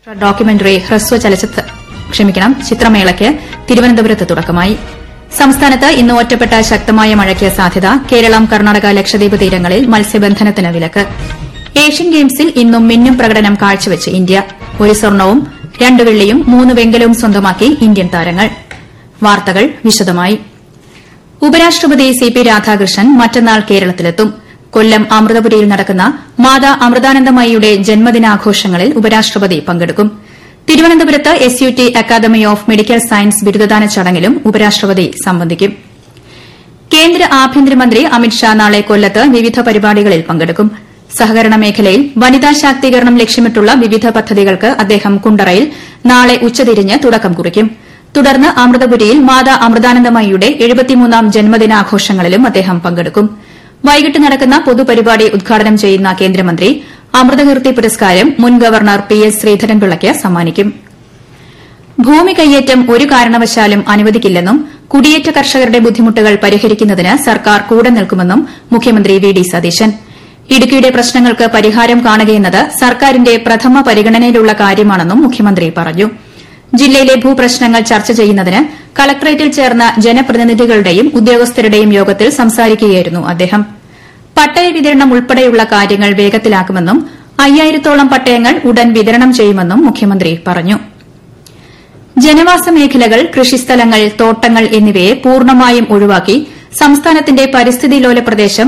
documentary ഹ്രസ്വ ചലച്ചിത്ര ക്ഷമിക്കണം ചിത്രമേളയ്ക്ക് തിരുവനന്തപുരത്ത് തുടക്കമായി സംസ്ഥാനത്ത് ഇന്ന് ഒറ്റപ്പെട്ട ശക്തമായ മഴയ്ക്ക് സാധ്യത കേരളം കർണാടക ലക്ഷദ്വീപ് തീരങ്ങളിൽ മത്സ്യബന്ധനത്തിന് വിലക്ക് ഏഷ്യൻ ഗെയിംസിൽ ഇന്നും മിന്നും പ്രകടനം കാഴ്ചവെച്ച് ഇന്ത്യ ഒരു സ്വർണവും രണ്ട് വെള്ളിയും മൂന്ന് വെങ്കലവും സ്വന്തമാക്കി ഇന്ത്യൻ താരങ്ങൾ വാർത്തകൾ വിശദമായി ഉപരാഷ്ട്രപതി സി പി രാധാകൃഷ്ണൻ മറ്റന്നാൾ കേരളത്തിലെത്തും കൊല്ലം അമൃതപുരിയിൽ നടക്കുന്ന മാതാ അമൃതാനന്ദമയിയുടെ ജന്മദിനാഘോഷങ്ങളിൽ ഉപരാഷ്ട്രപതി പങ്കെടുക്കും തിരുവനന്തപുരത്ത് S U T academy of medical science ബിരുദദാന ചടങ്ങിലും ഉപരാഷ്ട്രപതി സംബന്ധിക്കും കേന്ദ്ര ആഭ്യന്തരമന്ത്രി അമിത്ഷാ നാളെ കൊല്ലത്ത് വിവിധ പരിപാടികളിൽ പങ്കെടുക്കും സഹകരണ മേഖലയിൽ വനിതാ ശാക്തീകരണം ലക്ഷ്യമിട്ടുള്ള വിവിധ പദ്ധതികൾക്ക് അദ്ദേഹം കുണ്ടറയിൽ നാളെ ഉച്ചതിരിഞ്ഞ് തുടക്കം കുറിക്കും തുടർന്ന് അമൃതപുരിയിൽ മാതാ അമൃതാനന്ദമയിയുടെ എഴുപത്തിമൂന്നാം ജന്മദിനാഘോഷങ്ങളിലും അദ്ദേഹം പങ്കെടുക്കും വൈകിട്ട് നടക്കുന്ന പൊതുപരിപാടി ഉദ്ഘാടനം ചെയ്യുന്ന കേന്ദ്രമന്ത്രി അമൃതകീർത്തി പുരസ്കാരം മുൻ ഗവർണർ പി എസ് ശ്രീധരൻപിള്ളയ്ക്ക് സമ്മാനിക്കും ഭൂമി കയ്യേറ്റം ഒരു കാരണവശാലും അനുവദിക്കില്ലെന്നും കുടിയേറ്റ കർഷകരുടെ ബുദ്ധിമുട്ടുകൾ പരിഹരിക്കുന്നതിന് സർക്കാർ കൂടെ നിൽക്കുമെന്നും മുഖ്യമന്ത്രി വി ഡി സതീശൻ ഇടുക്കിയുടെ പ്രശ്നങ്ങൾക്ക് പരിഹാരം കാണുകയെന്നത് സർക്കാരിന്റെ പ്രഥമ പരിഗണനയിലുള്ള കാര്യമാണെന്നും മുഖ്യമന്ത്രി പറഞ്ഞു ജില്ലയിലെ ഭൂപ്രശ്നങ്ങൾ ചർച്ച ചെയ്യുന്നതിന് കളക്ടറേറ്റിൽ ചേർന്ന ജനപ്രതിനിധികളുടെയും ഉദ്യോഗസ്ഥരുടെയും യോഗത്തിൽ സംസാരിക്കുകയായിരുന്നു അദ്ദേഹം പട്ടയ വിതരണം ഉൾപ്പെടെയുള്ള കാര്യങ്ങൾ വേഗത്തിലാക്കുമെന്നും അയ്യായിരത്തോളം പട്ടയങ്ങൾ ഉടൻ വിതരണം ചെയ്യുമെന്നും മുഖ്യമന്ത്രി പറഞ്ഞു ജനവാസ മേഖലകൾ കൃഷിസ്ഥലങ്ങൾ തോട്ടങ്ങൾ എന്നിവയെ പൂർണ്ണമായും ഒഴിവാക്കി സംസ്ഥാനത്തിന്റെ പരിസ്ഥിതി ലോല പ്രദേശം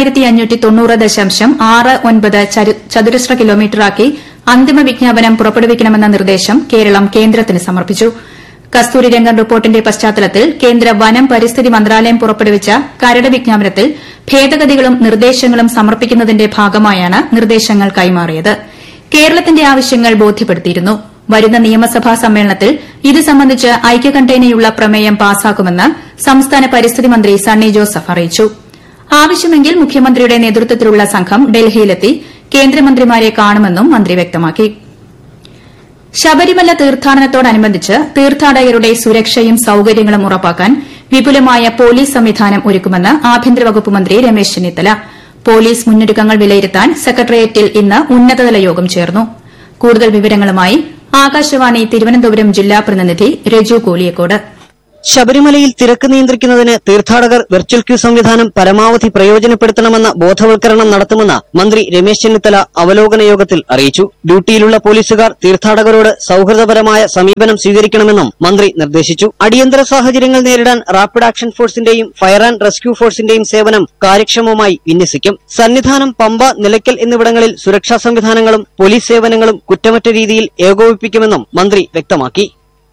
ചതുരശ്ര കിലോമീറ്ററാക്കി അന്തിമ വിജ്ഞാപനം പുറപ്പെടുവിക്കണമെന്ന നിർദ്ദേശം കേരളം കേന്ദ്രത്തിന് സമർപ്പിച്ചു കസ്തൂരിരംഗൻ റിപ്പോർട്ടിന്റെ പശ്ചാത്തലത്തിൽ കേന്ദ്ര വനം പരിസ്ഥിതി മന്ത്രാലയം പുറപ്പെടുവിച്ച കരട് വിജ്ഞാപനത്തിൽ ഭേദഗതികളും നിർദ്ദേശങ്ങളും സമർപ്പിക്കുന്നതിന്റെ ഭാഗമായാണ് നിർദ്ദേശങ്ങൾ കൈമാറിയത് കേരളത്തിന്റെ ആവശ്യങ്ങൾ ബോധ്യപ്പെടുത്തിയിരുന്നു വരുന്ന നിയമസഭാ സമ്മേളനത്തിൽ ഇത് സംബന്ധിച്ച് ഐക്യകണ്ഠേനയുള്ള പ്രമേയം പാസാക്കുമെന്ന് സംസ്ഥാന പരിസ്ഥിതി മന്ത്രി സണ്ണി ജോസഫ് അറിയിച്ചു ആവശ്യമെങ്കിൽ മുഖ്യമന്ത്രിയുടെ നേതൃത്വത്തിലുള്ള സംഘം ഡൽഹിയിലെത്തി കേന്ദ്രമന്ത്രിമാരെ കാണുമെന്നും മന്ത്രി വ്യക്തമാക്കി ശബരിമല തീർത്ഥാടനത്തോടനുബന്ധിച്ച് തീർത്ഥാടകരുടെ സുരക്ഷയും സൌകര്യങ്ങളും ഉറപ്പാക്കാൻ വിപുലമായ പോലീസ് സംവിധാനം ഒരുക്കുമെന്ന് ആഭ്യന്തര വകുപ്പ് മന്ത്രി രമേശ് ചെന്നിത്തല പോലീസ് മുന്നൊരുക്കങ്ങൾ വിലയിരുത്താൻ സെക്രട്ടേറിയറ്റിൽ ഇന്ന് ഉന്നതതല യോഗം ചേർന്നു കൂടുതൽ വിവരങ്ങളുമായി ആകാശവാണി തിരുവനന്തപുരം ജില്ലാ പ്രതിനിധി രജു കോലിയക്കോട് ശബരിമലയിൽ തിരക്ക് നിയന്ത്രിക്കുന്നതിന് തീർത്ഥാടകർ വെർച്വൽ ക്യൂ സംവിധാനം പരമാവധി പ്രയോജനപ്പെടുത്തണമെന്ന ബോധവൽക്കരണം നടത്തുമെന്ന് മന്ത്രി രമേശ് ചെന്നിത്തല അവലോകന യോഗത്തിൽ അറിയിച്ചു ഡ്യൂട്ടിയിലുള്ള പോലീസുകാർ തീർത്ഥാടകരോട് സൌഹൃദപരമായ സമീപനം സ്വീകരിക്കണമെന്നും മന്ത്രി നിർദ്ദേശിച്ചു അടിയന്തര സാഹചര്യങ്ങൾ നേരിടാൻ റാപ്പിഡ് ആക്ഷൻ ഫോഴ്സിന്റെയും ഫയർ ആൻഡ് റെസ്ക്യൂ ഫോഴ്സിന്റെയും സേവനം കാര്യക്ഷമമായി വിന്യസിക്കും സന്നിധാനം പമ്പ നിലയ്ക്കൽ എന്നിവിടങ്ങളിൽ സുരക്ഷാ സംവിധാനങ്ങളും പോലീസ് സേവനങ്ങളും കുറ്റമറ്റ രീതിയിൽ ഏകോപിപ്പിക്കുമെന്നും മന്ത്രി വ്യക്തമാക്കി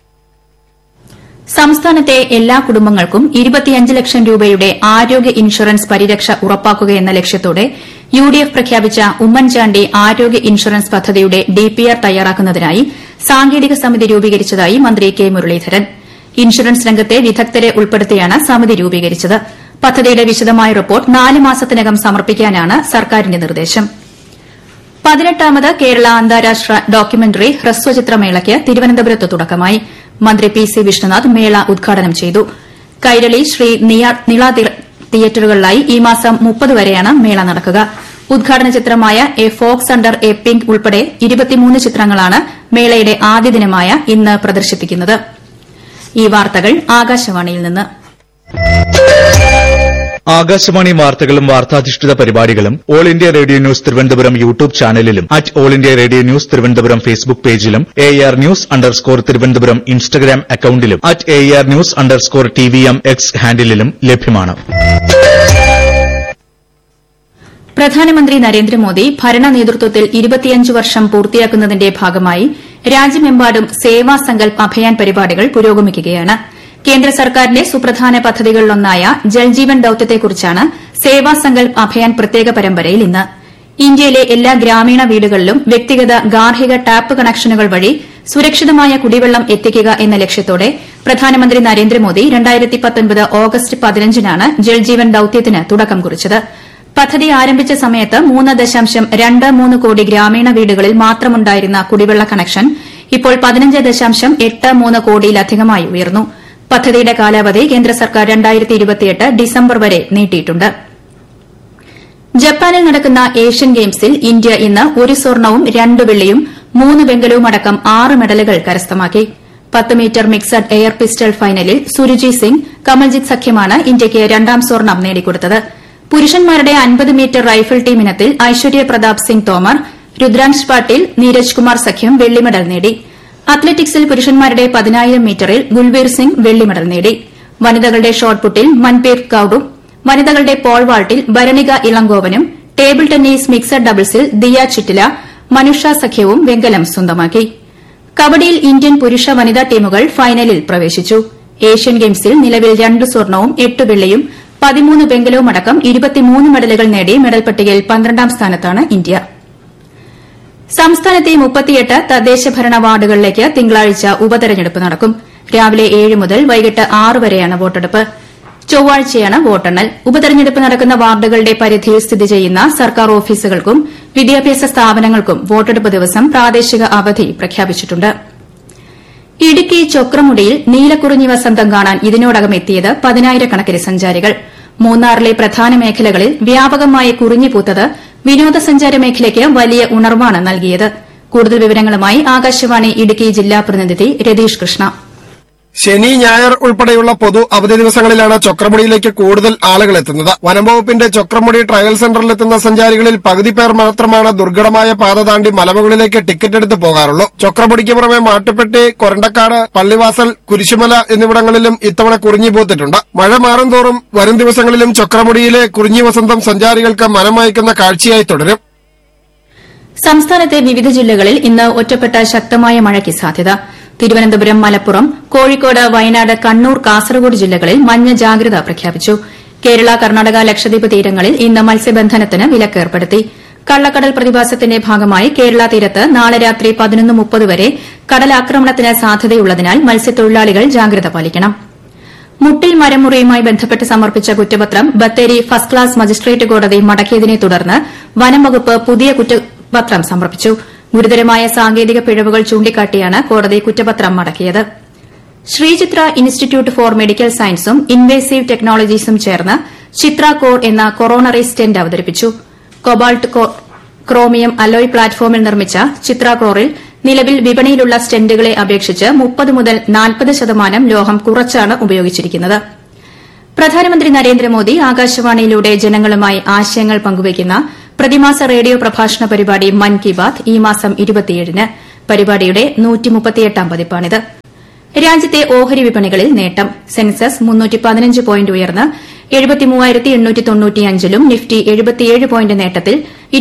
സംസ്ഥാനത്തെ എല്ലാ കുടുംബങ്ങൾക്കും ഇരുപത്തിയഞ്ച് ലക്ഷം രൂപയുടെ ആരോഗ്യ ഇൻഷുറൻസ് പരിരക്ഷ ഉറപ്പാക്കുകയെന്ന ലക്ഷ്യത്തോടെ യു ഡി എഫ് പ്രഖ്യാപിച്ച ഉമ്മൻചാണ്ടി ആരോഗ്യ ഇൻഷുറൻസ് പദ്ധതിയുടെ ഡിപിആർ തയ്യാറാക്കുന്നതിനായി സാങ്കേതിക സമിതി രൂപീകരിച്ചതായി മന്ത്രി കെ മുരളീധരൻ ഇൻഷുറൻസ് രംഗത്തെ വിദഗ്ധരെ ഉൾപ്പെടുത്തിയാണ് സമിതി രൂപീകരിച്ചത് പദ്ധതിയുടെ വിശദമായ റിപ്പോർട്ട് നാല് മാസത്തിനകം സമർപ്പിക്കാനാണ് സർക്കാരിന്റെ നിർദ്ദേശം പതിനെട്ടാമത് കേരള അന്താരാഷ്ട്ര ഡോക്യുമെന്ററി ഹ്രസ്വചിത്രമേളയ്ക്ക് തിരുവനന്തപുരത്ത് തുടക്കമായി മന്ത്രി പി സി വിഷ്ണുനാഥ് മേള ഉദ്ഘാടനം ചെയ്തു കൈരളി ശ്രീ നിള തിയേറ്ററുകളിലായി ഈ മാസം മുപ്പത് വരെയാണ് മേള നടക്കുക ഉദ്ഘാടന ചിത്രമായ a fox under a pink ഉൾപ്പെടെ ഇരുപത്തിമൂന്ന് ചിത്രങ്ങളാണ് മേളയുടെ ആദ്യ ദിനമായ ഇന്ന് പ്രദർശിപ്പിക്കുന്നത് ഈ വാർത്തകൾ ആകാശവാണിയിൽ നിന്ന് ആകാശവാണി വാർത്തകളും വാർത്താധിഷ്ഠിത പരിപാടികളും all India radio news Thiruvananthapuram YouTube ചാനലിലും at all India radio news Thiruvananthapuram Facebook പേജിലും A R news underscore Thiruvananthapuram Instagram അക്കൌണ്ടിലും at A R news underscore T V M X ഹാൻഡിലും ലഭ്യമാണ് പ്രധാനമന്ത്രി നരേന്ദ്രമോദി ഭരണ നേതൃത്വത്തിൽ ഇരുപത്തിയഞ്ച് വർഷം പൂർത്തിയാക്കുന്നതിന്റെ ഭാഗമായി രാജ്യമെമ്പാടും സേവാ സങ്കൽപ് അഭിയാൻ പരിപാടികൾ പുരോഗമിക്കുകയാണ് കേന്ദ്ര സർക്കാരിന്റെ സുപ്രധാന പദ്ധതികളിലൊന്നായ ജൽജീവൻ ദൌത്യത്തെക്കുറിച്ചാണ് സേവാ സങ്കൽപ് അഭിയാൻ പ്രത്യേക പരമ്പരയിൽ ഇന്ന് ഇന്ത്യയിലെ എല്ലാ ഗ്രാമീണ വീടുകളിലും വ്യക്തിഗത ഗാർഹിക ടാപ്പ് കണക്ഷനുകൾ വഴി സുരക്ഷിതമായ കുടിവെള്ളം എത്തിക്കുക എന്ന ലക്ഷ്യത്തോടെ പ്രധാനമന്ത്രി നരേന്ദ്രമോദി ഓഗസ്റ്റ് പതിനഞ്ചിനാണ് ജൽജീവൻ ദൌത്യത്തിന് തുടക്കം കുറിച്ചത് പദ്ധതി ആരംഭിച്ച സമയത്ത് മൂന്ന് ദശാംശം രണ്ട് മൂന്ന് കോടി ഗ്രാമീണ വീടുകളിൽ മാത്രമുണ്ടായിരുന്ന കുടിവെള്ള കണക്ഷൻ ഇപ്പോൾ പതിനഞ്ച് ദശാംശം എട്ട് മൂന്ന് കോടിയിലധികമായി ഉയർന്നു പദ്ധതിയുടെ കാലാവധി കേന്ദ്ര സർക്കാർ ഡിസംബർ വരെ നീട്ടിയിട്ടുണ്ട് ജപ്പാനിൽ നടക്കുന്ന ഏഷ്യൻ ഗെയിംസിൽ ഇന്ത്യ ഇന്ന് ഒരു സ്വർണവും രണ്ട് വെള്ളിയും മൂന്ന് വെങ്കലവും അടക്കം ആറ് മെഡലുകൾ കരസ്ഥമാക്കി പത്ത് മീറ്റർ മിക്സഡ് എയർ പിസ്റ്റൾ ഫൈനലിൽ സുരുജി സിംഗ് കമൽജിത്ത് സഖ്യമാണ് ഇന്ത്യയ്ക്ക് രണ്ടാം സ്വർണം നേടിക്കൊടുത്തത് പുരുഷന്മാരുടെ അൻപത് മീറ്റർ റൈഫിൾ ടീം ഇനത്തിൽ ഐശ്വര്യ പ്രതാപ് സിംഗ് തോമർ രുദ്രാംശ് പാട്ടീൽ നീരജ് കുമാർ സഖ്യം വെള്ളി മെഡൽ നേടി അത്ലറ്റിക്സിൽ പുരുഷന്മാരുടെ പതിനായിരം മീറ്ററിൽ ഗുൽബീർ സിംഗ് വെള്ളി മെഡൽ നേടി വനിതകളുടെ ഷോട്ട്പുട്ടിൽ മൻപീർ കൌറും വനിതകളുടെ പോൾ വാൾട്ടിൽ ഭരണിക ഇളങ്കോവനും ടേബിൾ ടെന്നീസ് മിക്സഡ് ഡബിൾസിൽ ദിയ ചിറ്റില മനുഷ സഖ്യവും വെങ്കലം സ്വന്തമാക്കി കബഡിയിൽ ഇന്ത്യൻ പുരുഷ വനിതാ ടീമുകൾ ഫൈനലിൽ പ്രവേശിച്ചു ഏഷ്യൻ ഗെയിംസിൽ നിലവിൽ രണ്ട് സ്വർണവും എട്ട് വെള്ളിയും പതിമൂന്ന് വെങ്കലവും അടക്കം ഇരുപത്തിമൂന്ന് മെഡലുകൾ നേടി മെഡൽ പട്ടികയിൽ പന്ത്രണ്ടാം സ്ഥാനത്താണ് ഇന്ത്യ സംസ്ഥാനത്തെ മുപ്പത്തിയെട്ട് തദ്ദേശഭരണ വാർഡുകളിലേക്ക് തിങ്കളാഴ്ച ഉപതെരഞ്ഞെടുപ്പ് നടക്കും രാവിലെ ഏഴ് മുതൽ വൈകിട്ട് ആറ് വരെയാണ് വോട്ടെടുപ്പ് ചൊവ്വാഴ്ചയാണ് വോട്ടെണ്ണൽ ഉപതെരഞ്ഞെടുപ്പ് നടക്കുന്ന വാർഡുകളുടെ പരിധിയിൽ സ്ഥിതി ചെയ്യുന്ന സർക്കാർ ഓഫീസുകൾക്കും വിദ്യാഭ്യാസ സ്ഥാപനങ്ങൾക്കും വോട്ടെടുപ്പ് ദിവസം പ്രാദേശിക അവധി പ്രഖ്യാപിച്ചിട്ടുണ്ട് ഇടുക്കി ചൊക്രമുടിയിൽ നീലക്കുറിഞ്ഞി വസന്തം കാണാൻ ഇതിനോടകം എത്തിയത് പതിനായിരക്കണക്കിന് സഞ്ചാരികൾ മൂന്നാറിലെ പ്രധാന മേഖലകളിൽ വ്യാപകമായി കുറിഞ്ഞി പൂത്തത് വിനോദസഞ്ചാര മേഖലയ്ക്ക് വലിയ ഉണർവാണ് നൽകിയത് കൂടുതൽ വിവരങ്ങളുമായി ആകാശവാണി ഇടുക്കി ജില്ലാ പ്രതിനിധി രതീഷ് കൃഷ്ണ ശനി ഞായർ ഉൾപ്പെടെയുള്ള പൊതു അവധി ദിവസങ്ങളിലാണ് ചൊക്രമുടിയിലേക്ക് കൂടുതൽ ആളുകൾ എത്തുന്നത് വനംവകുപ്പിന്റെ ചൊക്രമുടി ട്രയൽ സെന്ററിലെത്തുന്ന സഞ്ചാരികളിൽ പകുതി പേർ മാത്രമാണ് ദുർഘടമായ പാത താണ്ടി മലമുകളിലേക്ക് ടിക്കറ്റ് എടുത്ത് പോകാറുള്ളൂ ചൊക്രമുടിക്ക് പുറമെ മാട്ടുപ്പെട്ടി കൊരണ്ടക്കാട് പള്ളിവാസൽ കുരിശുമല എന്നിവിടങ്ങളിലും ഇത്തവണ കുറിഞ്ഞി പൂത്തിട്ടുണ്ട് മഴ മാറും തോറും വരും ദിവസങ്ങളിലും ചൊക്രമുടിയിലെ കുറിഞ്ഞി വസന്തം സഞ്ചാരികൾക്ക് മനമയക്കുന്ന കാഴ്ചയായി തുടരും സംസ്ഥാനത്തെ വിവിധ ജില്ലകളിൽ ഇന്ന് ഒറ്റപ്പെട്ട ശക്തമായ മഴയ്ക്ക് സാധ്യത തിരുവനന്തപുരം മലപ്പുറം കോഴിക്കോട് വയനാട് കണ്ണൂർ കാസർഗോഡ് ജില്ലകളിൽ മഞ്ഞ ജാഗ്രത പ്രഖ്യാപിച്ചു കേരള കർണാടക ലക്ഷദ്വീപ് തീരങ്ങളിൽ ഇന്ന് മത്സ്യബന്ധനത്തിന് വിലക്കേർപ്പെടുത്തി കള്ളക്കടൽ പ്രതിഭാസത്തിന്റെ ഭാഗമായി കേരള തീരത്ത് നാളെ രാത്രി പതിനൊന്ന് മുപ്പത് വരെ കടലാക്രമണത്തിന് സാധ്യതയുള്ളതിനാൽ മത്സ്യത്തൊഴിലാളികൾ ജാഗ്രത പാലിക്കണം മുട്ടിൽ മരമുറിയുമായി ബന്ധപ്പെട്ട് സമർപ്പിച്ച കുറ്റപത്രം ബത്തേരി ഫസ്റ്റ് ക്ലാസ് മജിസ്ട്രേറ്റ് കോടതി മടക്കിയതിനെ തുടർന്ന് വനം വകുപ്പ് പുതിയ കുറ്റപത്രം സമർപ്പിച്ചു ഗുരുതരമായ സാങ്കേതിക പിഴവുകൾ ചൂണ്ടിക്കാട്ടിയാണ് കോടതി കുറ്റപത്രം മടക്കിയത് ശ്രീചിത്ര ഇൻസ്റ്റിറ്റ്യൂട്ട് ഫോർ മെഡിക്കൽ സയൻസും ഇൻവേസീവ് ടെക്നോളജീസും ചേർന്ന് ചിത്ര കോർ എന്ന കൊറോണറി സ്റ്റെന്റ് അവതരിപ്പിച്ചു കൊബാൾട്ട് ക്രോമിയം അലോയ് പ്ലാറ്റ്ഫോമിൽ നിർമ്മിച്ച ചിത്ര കോറിൽ നിലവിൽ വിപണിയിലുള്ള സ്റ്റെന്റുകളെ അപേക്ഷിച്ച് മുപ്പത് മുതൽ നാൽപ്പത് ശതമാനം ലോഹം കുറച്ചാണ് ഉപയോഗിച്ചിരിക്കുന്നത് പ്രധാനമന്ത്രി നരേന്ദ്രമോദി ആകാശവാണിയിലൂടെ ജനങ്ങളുമായി ആശയങ്ങൾ പങ്കുവയ്ക്കുന്ന പ്രതിമാസ റേഡിയോ പ്രഭാഷണ പരിപാടി മൻ കി ബാത് ഈ മാസം ഇരുപത്തിയേഴിന് പരിപാടിയുടെ പതിപ്പാണിത് രാജ്യത്തെ ഓഹരി വിപണികളിൽ നേട്ടം സെൻസസ് പോയിന്റ് ഉയർന്ന് ലും നിഫ്റ്റി എഴുപത്തിയേഴ് പോയിന്റ് നേട്ടത്തിൽ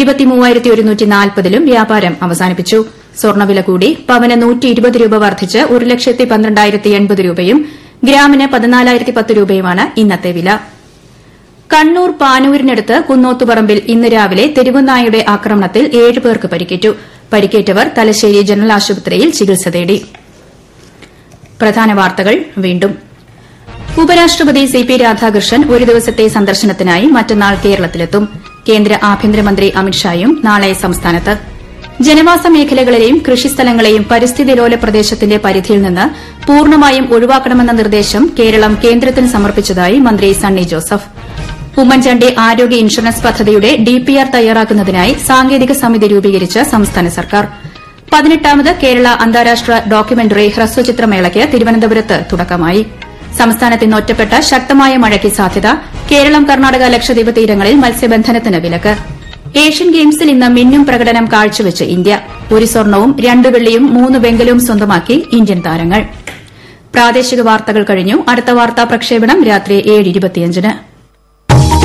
ലും വ്യാപാരം അവസാനിപ്പിച്ചു സ്വർണ്ണവില കൂടി പവന് രൂപ വർദ്ധിച്ച് ഒരു ലക്ഷത്തി പന്ത്രണ്ടായിരത്തി എൺപത് രൂപയും ഗ്രാമിന് പതിനാലായിരത്തി പത്ത് രൂപയുമാണ് ഇന്നത്തെ വില കണ്ണൂർ പാനൂരിനടുത്ത് കുന്നോത്തുപറമ്പിൽ ഇന്ന് രാവിലെ തെരുവുനായുടെ ആക്രമണത്തിൽ ഏഴ് പേർക്ക് പരിക്കേറ്റു പരിക്കേറ്റവർ തലശ്ശേരി ജനറൽ ആശുപത്രിയിൽ ചികിത്സ തേടി പ്രധാന വാർത്തകൾ വീണ്ടും ഉപരാഷ്ട്രപതി സി പി രാധാകൃഷ്ണൻ ഒരു ദിവസത്തെ സന്ദർശനത്തിനായി മറ്റന്നാൾ കേരളത്തിലെത്തും കേന്ദ്ര ആഭ്യന്തരമന്ത്രി അമിത്ഷായും നാളെ സംസ്ഥാനത്ത് ജനവാസ മേഖലകളെയും കൃഷിസ്ഥലങ്ങളെയും പരിസ്ഥിതി ലോല പ്രദേശത്തിന്റെ പരിധിയിൽ നിന്ന് പൂർണ്ണമായും ഒഴിവാക്കണമെന്ന നിർദ്ദേശം കേരളം കേന്ദ്രത്തിന് സമർപ്പിച്ചതായി മന്ത്രി സണ്ണി ജോസഫ് ഉമ്മൻചാണ്ടി ആരോഗ്യ ഇൻഷുറൻസ് പദ്ധതിയുടെ ഡിപിആർ തയ്യാറാക്കുന്നതിനായി സാങ്കേതിക സമിതി രൂപീകരിച്ച് സംസ്ഥാന സർക്കാർ പതിനെട്ടാമത് കേരള അന്താരാഷ്ട്ര ഡോക്യുമെന്ററി ഹ്രസ്വചിത്രമേളയ്ക്ക് തിരുവനന്തപുരത്ത് തുടക്കമായി സംസ്ഥാനത്ത് ഇന്ന് ഒറ്റപ്പെട്ട ശക്തമായ മഴയ്ക്ക് സാധ്യത കേരളം കർണാടക ലക്ഷദ്വീപ് തീരങ്ങളിൽ മത്സ്യബന്ധനത്തിന് വിലക്ക് ഏഷ്യൻ ഗെയിംസിൽ ഇന്ന് മിന്നും പ്രകടനം കാഴ്ചവെച്ച് ഇന്ത്യ ഒരു സ്വർണവും രണ്ട് വെള്ളിയും മൂന്ന് വെങ്കലവും സ്വന്തമാക്കി ഇന്ത്യൻ താരങ്ങൾ പ്രാദേശിക വാർത്തകൾ കഴിഞ്ഞു അടുത്ത വാർത്താ പ്രക്ഷേപണം രാത്രി ഏഴ് ഇരുപത്തിയഞ്ചിന്